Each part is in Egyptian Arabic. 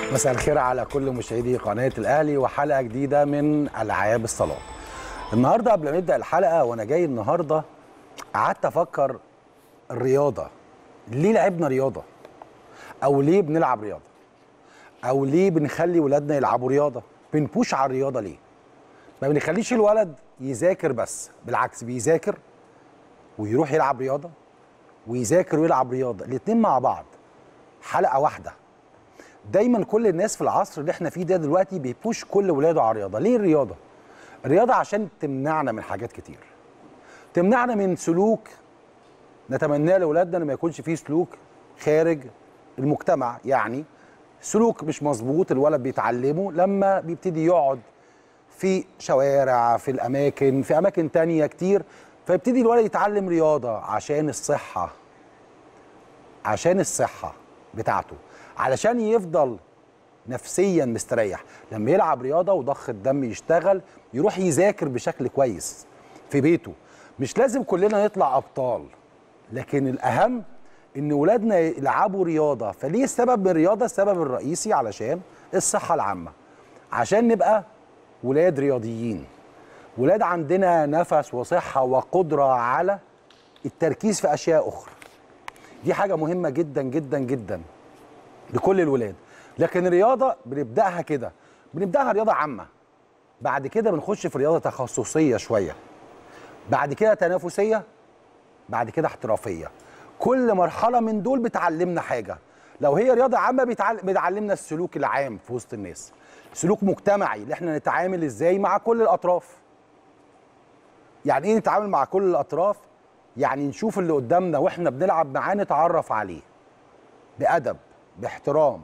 مساء الخير على كل مشاهدي قناه الاهلي وحلقه جديده من العاب الصالات. النهارده قبل ما نبدا الحلقه وانا جاي النهارده قعدت افكر الرياضه ليه لعبنا رياضه؟ او ليه بنلعب رياضه؟ او ليه بنخلي ولادنا يلعبوا رياضه؟ بنبوش على الرياضه ليه؟ ما بنخليش الولد يذاكر بس بالعكس بيذاكر ويروح يلعب رياضه ويذاكر ويلعب رياضه الاثنين مع بعض حلقه واحده دايما كل الناس في العصر اللي احنا فيه ده دلوقتي بيبوش كل ولاده على الرياضه ليه الرياضه الرياضه عشان تمنعنا من حاجات كتير تمنعنا من سلوك نتمناه لاولادنا ان ما يكونش فيه سلوك خارج المجتمع يعني سلوك مش مظبوط الولد بيتعلمه لما بيبتدي يقعد في شوارع في الاماكن في اماكن تانية كتير فيبتدي الولد يتعلم رياضه عشان الصحه عشان الصحه بتاعته علشان يفضل نفسيا مستريح لما يلعب رياضه وضخ الدم يشتغل يروح يذاكر بشكل كويس في بيته مش لازم كلنا نطلع ابطال لكن الاهم ان ولادنا يلعبوا رياضه فليه السبب من الرياضه السبب الرئيسي علشان الصحه العامه عشان نبقى ولاد رياضيين ولاد عندنا نفس وصحه وقدره على التركيز في اشياء اخرى دي حاجه مهمه جدا جدا جدا لكل الولاد لكن الرياضه بنبداها كده بنبداها رياضه عامه بعد كده بنخش في رياضه تخصصيه شويه بعد كده تنافسيه بعد كده احترافيه كل مرحله من دول بتعلمنا حاجه لو هي رياضه عامه بتعلم بتعلمنا السلوك العام في وسط الناس سلوك مجتمعي اللي احنا نتعامل ازاي مع كل الاطراف يعني ايه نتعامل مع كل الاطراف يعني نشوف اللي قدامنا واحنا بنلعب معاه نتعرف عليه بادب باحترام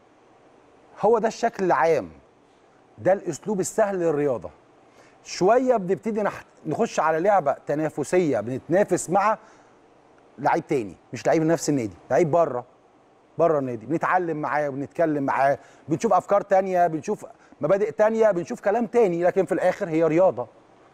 هو ده الشكل العام ده الاسلوب السهل للرياضه شويه بنبتدي نح... نخش على لعبه تنافسيه بنتنافس مع لعيب تاني مش لعيب نفس النادي لعيب بره بره النادي بنتعلم معاه وبنتكلم معاه بنشوف افكار تانية بنشوف مبادئ تانية بنشوف كلام تاني لكن في الاخر هي رياضه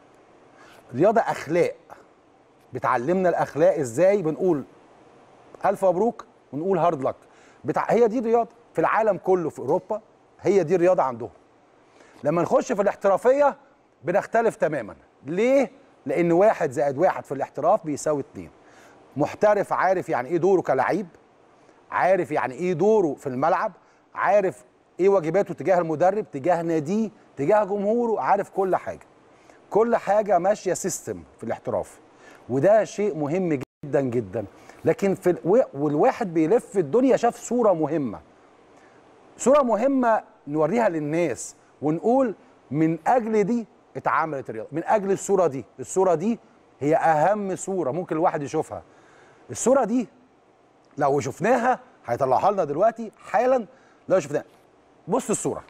رياضه اخلاق بتعلمنا الاخلاق ازاي بنقول الف مبروك ونقول هارد لك بتاع هي دي الرياضه في العالم كله في اوروبا هي دي الرياضه عندهم لما نخش في الاحترافيه بنختلف تماما ليه لان واحد زائد واحد في الاحتراف بيساوي اتنين محترف عارف يعني ايه دوره كلعيب عارف يعني ايه دوره في الملعب عارف ايه واجباته تجاه المدرب تجاه ناديه تجاه جمهوره عارف كل حاجه كل حاجه ماشيه سيستم في الاحتراف وده شيء مهم جدا جدا لكن في والواحد بيلف الدنيا شاف صوره مهمه صوره مهمه نوريها للناس ونقول من اجل دي اتعملت الرياضه من اجل الصوره دي الصوره دي هي اهم صوره ممكن الواحد يشوفها الصوره دي لو شفناها هيطلعها لنا دلوقتي حالا لو شفناها بص الصوره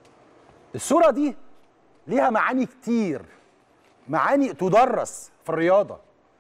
الصوره دي ليها معاني كتير معاني تدرس في الرياضه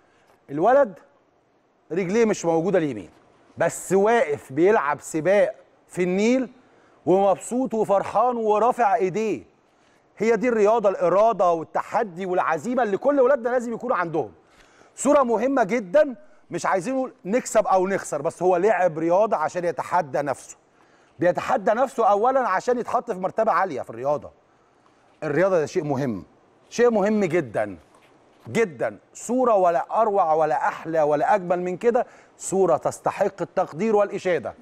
الولد رجليه مش موجوده اليمين بس واقف بيلعب سباق في النيل ومبسوط وفرحان ورافع ايديه هي دي الرياضه الاراده والتحدي والعزيمه اللي كل ولادنا لازم يكونوا عندهم صوره مهمه جدا مش عايزين نقول نكسب او نخسر بس هو لعب رياضه عشان يتحدى نفسه بيتحدى نفسه اولا عشان يتحط في مرتبه عاليه في الرياضه الرياضه ده شيء مهم شيء مهم جدا جدا صوره ولا اروع ولا احلى ولا اجمل من كده صوره تستحق التقدير والاشاده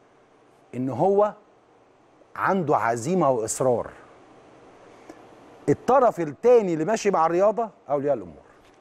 ان هو عنده عزيمه واصرار الطرف الثاني اللي ماشي مع الرياضه اولياء الامور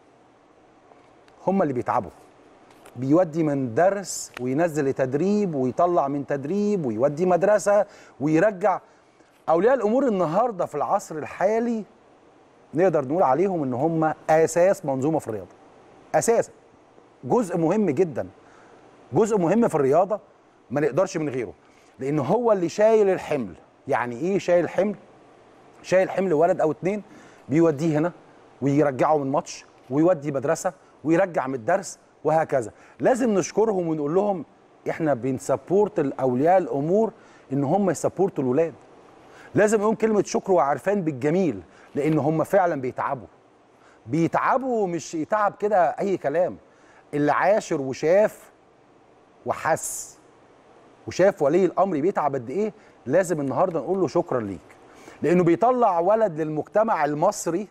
هم اللي بيتعبوا بيودي من درس وينزل تدريب ويطلع من تدريب ويودي مدرسه ويرجع اولياء الامور النهارده في العصر الحالي نقدر نقول عليهم ان هم اساس منظومه في الرياضه اساس جزء مهم جدا جزء مهم في الرياضه ما نقدرش من غيره لان هو اللي شايل الحمل يعني ايه شايل الحمل شايل حمل ولد او اتنين بيوديه هنا ويرجعه من ماتش ويودي مدرسه ويرجع من الدرس وهكذا لازم نشكرهم ونقول لهم احنا بنسبورت الاولياء الامور ان هم يسبورتوا الولاد لازم نقول كلمه شكر وعرفان بالجميل لان هم فعلا بيتعبوا بيتعبوا مش يتعب كده اي كلام اللي عاشر وشاف وحس وشاف ولي الامر بيتعب قد ايه لازم النهارده نقول له شكرا ليك لانه بيطلع ولد للمجتمع المصري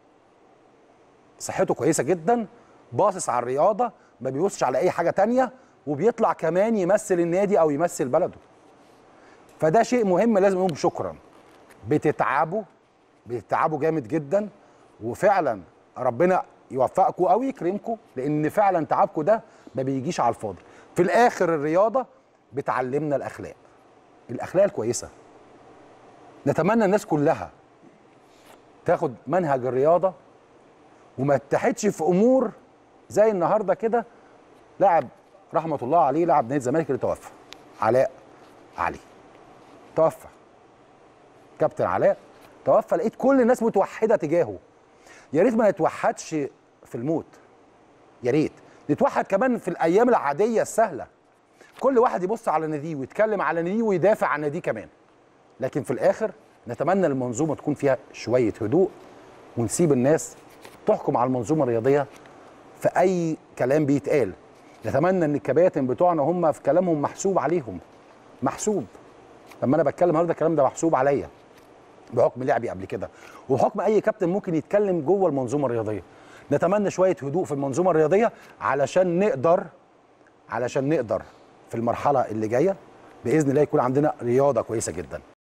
صحته كويسه جدا باصص على الرياضه ما بيبصش على اي حاجه تانية وبيطلع كمان يمثل النادي او يمثل بلده فده شيء مهم لازم نقول شكرا بتتعبوا بتتعبوا جامد جدا وفعلا ربنا يوفقكم او يكرمكم لان فعلا تعبكم ده ما بيجيش على الفاضي في الاخر الرياضه بتعلمنا الاخلاق الاخلاق الكويسه نتمنى الناس كلها تاخد منهج الرياضه وما تتحدش في امور زي النهارده كده لاعب رحمه الله عليه لاعب نادي الزمالك اللي توفى علاء علي توفى كابتن علاء توفى لقيت كل الناس متوحده تجاهه يا ريت ما نتوحدش في الموت يا ريت نتوحد كمان في الايام العاديه السهله كل واحد يبص على ناديه ويتكلم على ناديه ويدافع عن ناديه كمان لكن في الاخر نتمنى المنظومه تكون فيها شويه هدوء ونسيب الناس تحكم على المنظومه الرياضيه في اي كلام بيتقال نتمنى ان الكباتن بتوعنا هم في كلامهم محسوب عليهم محسوب لما انا بتكلم النهارده الكلام ده محسوب عليا بحكم لعبي قبل كده وبحكم اي كابتن ممكن يتكلم جوه المنظومه الرياضيه نتمنى شويه هدوء في المنظومه الرياضيه علشان نقدر علشان نقدر في المرحله اللي جايه باذن الله يكون عندنا رياضه كويسه جدا